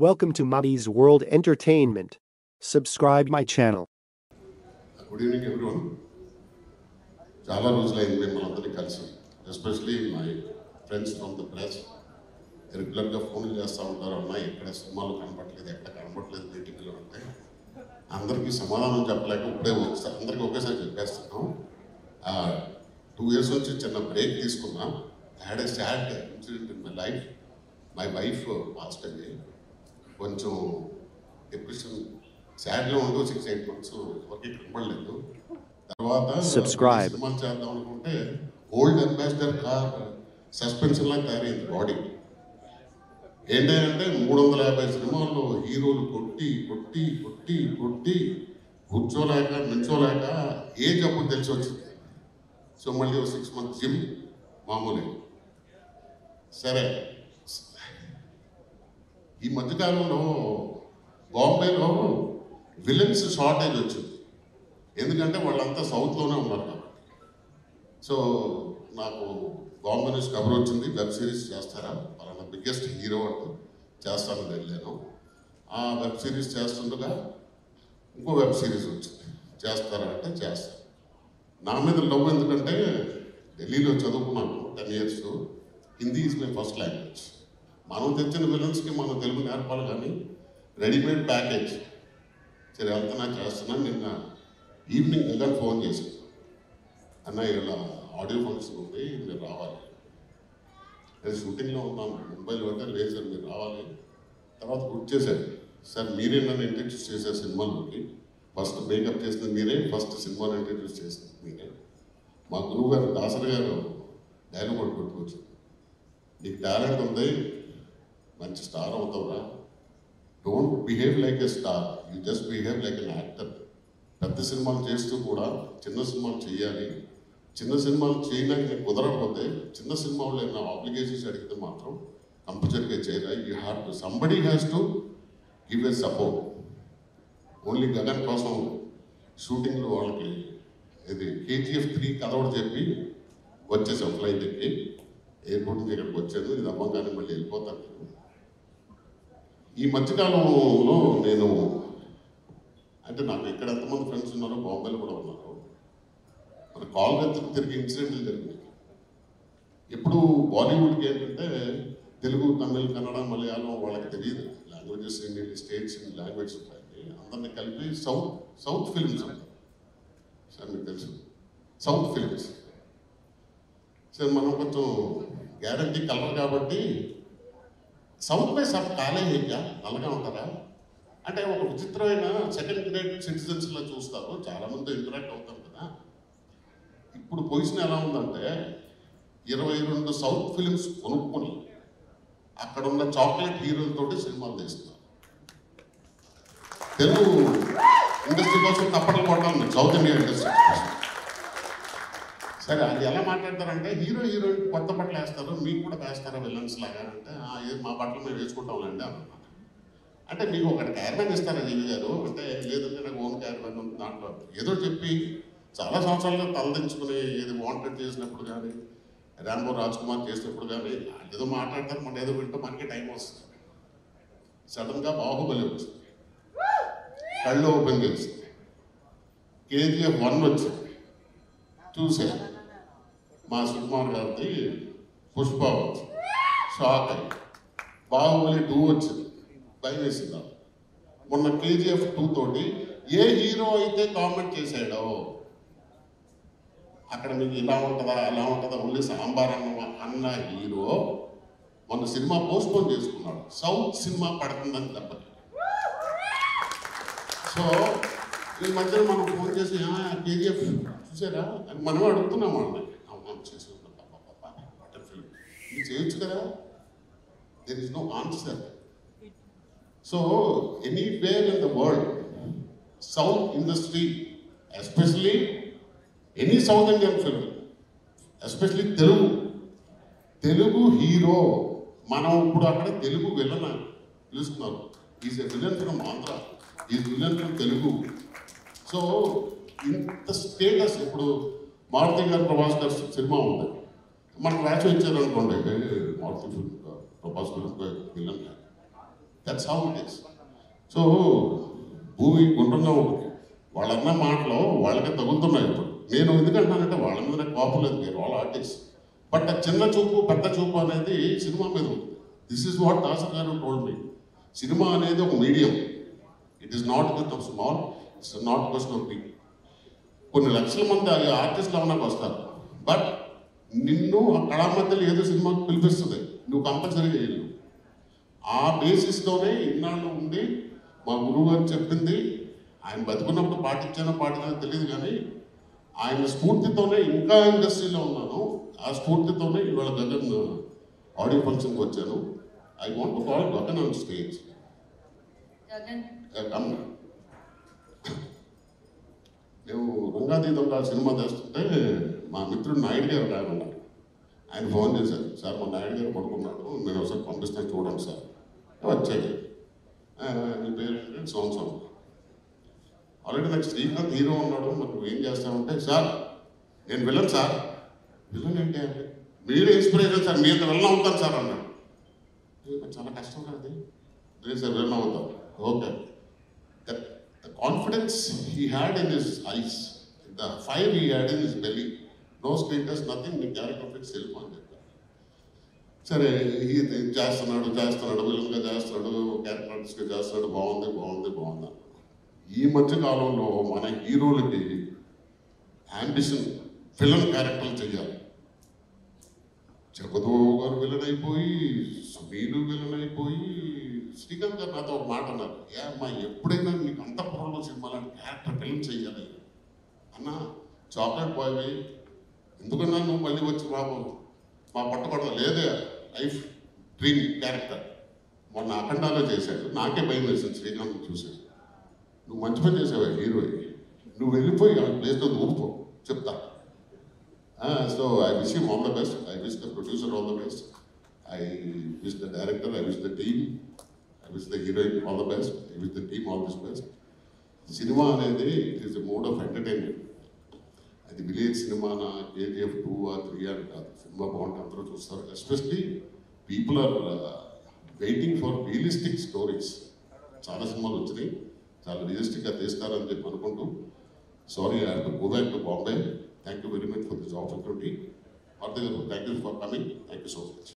Welcome to Muddy's World Entertainment. Subscribe my channel. Good evening everyone చాలా రోజులైంది మిమ్మల్ని అందరినీ కలిసి especially my friends from the press రెగ్యులర్గా ఫోన్లు చేస్తూ ఉంటారు అన్న ఎక్కడ సినిమాలు కనపడలేదు ఎక్కడ కనపడలేదు మీటింగ్లో అంటే అందరికీ సమాధానం చెప్పలేక ఇప్పుడే ఒకసారి అందరికీ ఒకేసారి చెప్పేస్తున్నాం టూ ఇయర్స్ నుంచి చిన్న బ్రేక్ తీసుకున్నా had a sad incident in my life my wife passed అయ్యి కొంచెం డిప్రెషన్ సాడ్లో ఉంటూ సిక్స్ ఎయిట్ మంత్స్ ఎవరికి కనబడలేదు తర్వాత Subscribe. సినిమాలు చేద్దాం అనుకుంటే ఓల్డ్ అంబాసిడర్ కార్ సస్పెన్షన్ లాగా తయారైంది బాడీ ఏంటంటే మూడు వందల యాభై సినిమాల్లో హీరోలు కొట్టి కొట్టి కొట్టి కొట్టి కూర్చోలేక నిల్చోలేక ఏజ్ అప్పుడు తెలిసి వచ్చింది సో మళ్ళీ ఒక సిక్స్ మంత్స్ జిమ్ మామూలే సరే ఈ మధ్యకాలంలో బాంబేలో విలన్స్ షార్టేజ్ వచ్చింది ఎందుకంటే వాళ్ళంతా సౌత్లోనే ఉన్నారు కాబట్టి సో నాకు బాంబే నుంచి కబర్ వచ్చింది వెబ్ సిరీస్ చేస్తారా పలానా బిగ్గెస్ట్ హీరో అంటూ చేస్తానని వెళ్ళాను ఆ వెబ్ సిరీస్ చేస్తుండగా ఇంకో వెబ్ సిరీస్ వచ్చింది చేస్తారా అంటే చేస్తాను నా మీద లవ్ ఎందుకంటే ఢిల్లీలో చదువుకున్నాను ten years Hindi is my first language మనం తెచ్చిన విలన్స్కి మనం తెలుగు నేర్పాలి కానీ రెడీమేడ్ ప్యాకేజ్ సరే వెళ్తున్నా చేస్తున్నాను నిన్న ఈవినింగ్ గగన్ ఫోన్ చేశాను అన్న ఇలా ఆడియో ఫంక్షన్ ఉంది మీరు రావాలి నేను షూటింగ్లో ఉన్నాను ముంబైలో అంటే లేదు సార్ మీరు రావాలి తర్వాత గుర్తు చేశారు సార్ మీరే నన్ను ఇంట్రడ్యూస్ చేశారు సినిమాలోకి ఫస్ట్ మేకప్ చేసింది మీరే ఫస్ట్ సినిమాని ఇంట్రడ్యూస్ చేసింది మీరే మా గురువు గారు దాసరి గారు డైలాగ్ ఒకటి కొట్టుకొచ్చింది నీకు టాలెంట్ ఉంది మంచి స్టార్ అవుతావురా don't behave like a star you just behave like an actor పెద్ద సినిమాలు చేస్తూ కూడా చిన్న సినిమాలు చేయాలి చిన్న సినిమాలు చేయడానికి నీకు కుదరకపోతే చిన్న సినిమాలో ఏమైనా ఆబ్లిగేషన్స్ అడిగితే మాత్రం కంపల్సరీగా చేయాలి you have to somebody has to give a support only Gagan కోసం షూటింగ్లో వాళ్ళకి ఇది కేజీఎఫ్ త్రీ కథ ఒకటి చెప్పి వచ్చేసాం ఫ్లైట్ ఎక్కి ఎయిర్పోర్ట్ నుంచి ఇక్కడికి వచ్చాను ఇది అమ్మగానే మళ్ళీ వెళ్ళిపోతాను నేను ఈ మధ్యకాలంలో నేను అంటే నాకు ఇక్కడ ఎంతమంది ఫ్రెండ్స్ ఉన్నారో బాంబేలో కూడా ఉన్నారు మన కాల్ వెతుకు తిరిగి ఇన్సిడెంట్లు జరిగినాయి ఇప్పుడు బాలీవుడ్కి ఏంటంటే తెలుగు తమిళ్ కన్నడ మలయాళం వాళ్ళకి తెలియదు లాంగ్వేజెస్ ఎన్ని స్టేట్స్ ఎన్ని లాంగ్వేజ్ ఉంటాయి అందరిని కలిపి సౌత్ సౌత్ ఫిల్మ్స్ అంటారు సార్ మీకు తెలుసు సౌత్ ఫిల్మ్స్ సార్ మనం కొంచెం గ్యారంటీ కలర్ కాబట్టి సౌత్ పై సబ్ కాలే ఇంకా నల్లగా ఉంటారా అంటే ఒక విచిత్రమైన సెకండ్ గ్రేడ్ సిటిజన్స్ లా చూస్తారు చాలా మంది ఇంటరాక్ట్ అవుతారు కదా ఇప్పుడు పొజిషన్ ఎలా ఉందంటే ఇరవై రెండు సౌత్ ఫిలిమ్స్ కొనుక్కొని అక్కడ ఉన్న చాక్లెట్ హీరోలతోటి సినిమాలు తీస్తున్నారు తెలుగు ఇండస్ట్రీ కోసం తప్పట్లు కొట్టాలి మీరు సౌత్ ఇండియా ఇండస్ట్రీ కోసం సరే అది ఎలా మాట్లాడతారంటే హీరో హీరోయిన్ కొత్త బట్టలు వేస్తారు మీకు కూడా వేస్తారా విలన్స్ లాగా అంటే "ఆ, ఏ మా బట్టలు మేము వేసుకుంటాంలేండి అన్నమాట అంటే మీకు ఒకటి క్యారవాన్ ఇస్తారా జీవి గారు అంటే లేదంటే నాకు ఓన్ క్యారవాన్ ఉంది దాంట్లో ఏదో చెప్పి చాలా సంవత్సరాలుగా తలదించుకుని ఏది వాంటెడ్ చేసినప్పుడు కానీ రాంబో రాజ్ కుమార్ చేసినప్పుడు కానీ ఏదో మాట్లాడతారు మన ఏదో వింటూ మనకి టైం వస్తుంది సడన్గా బాహుబలి వచ్చింది కళ్ళు ఓపెన్ చేసింది కేజీఎఫ్ వన్ వచ్చింది చూశాను మా సుకుమార్ గారిది పుష్ప వచ్చింది షాక్ అయ్యి బాహుబలి టూ వచ్చింది భయం వేసింది నాకు. మొన్న కేజీఎఫ్ టూ తోటి ఏ హీరో అయితే కామెంట్ చేశాడో అక్కడ మీకు ఇలా ఉంటుందా అలా ఉంటుందా ఓన్లీ సాంబార్ అన్న అన్న హీరో మొన్న సినిమా పోస్ట్పోన్ చేసుకున్నాడు సౌత్ సినిమా పడుతుందని దెబ్బకి సో ఈ మధ్యన మనం ఫోన్ చేసి కేజీఎఫ్ చూసారా అని మనం అడుగుతున్నాం వాళ్ళని అవును చేసి వాటర్ ఫిల్మ్ ఇది చేయొచ్చు కదా there is no answer so anywhere in the world south industry especially any south Indian film especially Telugu Telugu hero మనం ఇప్పుడు అక్కడ తెలుగు విలన్ పిలుస్తున్నారు is a villain from Andhra is villain from Telugu so ఇంత స్టేటస్ ఇప్పుడు మారుతి గారు ప్రభాస్ గారు సినిమా ఉంది మనకు రాసి ఇచ్చారనుకోండి "ఏ, Maruthi film Prabhas film villain that's how it is so భూమి గుండ్రంగా ఉంటుంది వాళ్ళన్న మాటలు వాళ్ళకే తగులుతున్నాయి ఇప్పుడు నేను ఎందుకంటానంటే వాళ్ళ మీద నాకు కోపం లేదు మీరు వాళ్ళ ఆర్టిస్ట్ బట్ ఆ చిన్న చూపు పెద్ద చూపు అనేది సినిమా మీద ఉంది దిస్ ఇస్ వాట్ దాసర్ గారు టోల్డ్ మీ సినిమా అనేది ఒక medium it is not question of small it's not question of big కొన్ని లక్షల మంది ఆర్టిస్టులు అవడానికి వస్తారు బట్ నిన్ను ఆ కళా మధ్యలో ఏదో సినిమాకి పిలిపిస్తుంది నువ్వు కంపల్సరీగా వెళ్ళు ఆ బేసిస్తోనే ఇన్నాళ్ళు ఉండి మా గురువు గారు చెప్పింది ఆయన బతుకున్నప్పుడు పాటించానో పాటించానో తెలియదు కానీ ఆయన స్ఫూర్తితోనే ఇంకా ఇండస్ట్రీలో ఉన్నాను ఆ స్ఫూర్తితోనే ఇవాళ గగన్ ఆడియో ఫంక్షన్కి వచ్చాను I want to call Gagan on stage Gagan come మేము రంగాతీతంగా సినిమా తెస్తుంటే మా మిత్రుడు నాయుడు గారు ఆయన ఉన్నారు ఆయన ఫోన్ చేశారు సార్ మా నాయుడు గారు పడుకున్నాడు నేను ఒకసారి పంపిస్తాను చూడండి సార్ వచ్చాయి ఆ, మీ పేరు ఏంటంటే సంవత్సరం ఆల్రెడీ నాకు శ్రీకాంత్ హీరో ఉన్నాడు మరి నువ్వు ఏం చేస్తావంటే సార్ నేను విలన్ సార్ విలన్ ఏంటి అంటే మీరే ఇన్స్పిరేషన్ సార్ మీ అంత విలన్ అవుతాను సార్ అన్నాడు ఏ, మరి చాలా కష్టం కదా అది లేదు సార్ విలన్ అవుతాం okay the, the confidence he had in his eyes, the fire he had in his belly, no status, nothing, నీ క్యారెక్టర్ ఫిక్స్ వెళ్ళిపోని చెప్పారు సరే ఈ ఈ చేస్తున్నాడు చేస్తున్నాడు విలన్గా చేస్తున్నాడు క్యారెక్టర్ ఆర్టిస్ట్గా చేస్తున్నాడు బాగుంది బాగుంది బాగుంది అన్నాడు. ఈ మధ్య కాలంలో మన హీరోలకి అంబిషన్ ఫిలన్ క్యారెక్టర్లు చేయాలి జగదేవ్ గారు విలన్ అయిపోయి సునీలు విలన్ అయిపోయి శ్రీకాంత్ గారు నాతో ఒక మాట అన్నారు ఏ అమ్మా ఎప్పుడైనా నీకు అంతఃపురంలో సినిమాలని క్యారెక్టర్ ఫిల్మ్ చేయాలి అన్న చాక్లెట్ బాయ్వి ఎందుకన్నా నువ్వు మళ్ళీ వచ్చి బాబు మా పట్టపడ లేదే లైఫ్ డ్రీమ్ క్యారెక్టర్ మొన్న అఖండాలో చేశాడు నాకే భయం వేసింది శ్రీకాంత్ చూసి నువ్వు మంచి పని చేసావా హీరో నువ్వు వెళ్ళిపోయి ఆ ప్లేస్లో దూరిపో చెప్తా Uh, so I wish him all the best. I wish the producer all the best. I wish the director, I wish the team, I wish the heroine all the best. I wish the team all this best. సినిమా అనేది it is a mode of entertainment అది village సినిమానా KGF two ఆ three అని కాదు సినిమా బాగుంటే అందరూ చూస్తారు especially people are waiting for realistic stories చాలా సినిమాలు వచ్చినాయి చాలా రియలిస్టిక్గా తీస్తారని చెప్పి అనుకుంటూ sorry I have to go back to Bombay thank you very much for this opportunity thank you for coming thank you so much